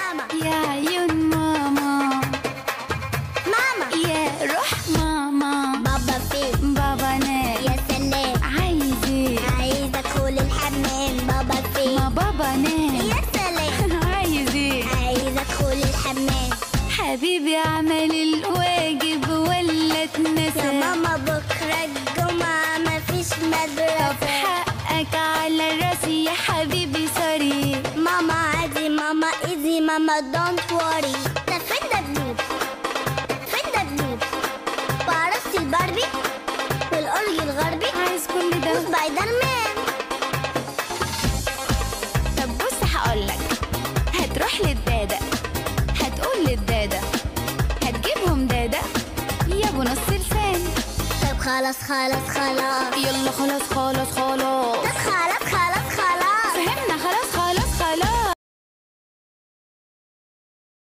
ماما يا عيون ماما ماما يا روح ماما بابا فين بابا نام يا سلام عايز ايه عايز ادخل الحمام بابا ما فين بابا نام يا سلام عايز ايه عايز ادخل الحمام حبيبي عمل الواجب ولا يا اتنسى ماما بكرة الجمعة مفيش طب مدرسة حقك على راسي يا حبيبي سوري ماما عادي ماما ايزي ماما دونت وري ده فين دبدوب فين دبدوب وعروسة الباربي والأورج الغربي عايز كل ده وسبايدر مان طب بص هقولك هتروح للدادة هتقول للدادة هتجيبهم دادة يا ابو نص لسان طب خلاص خلاص خلاص يلا خلاص خلاص خلاص طب خلاص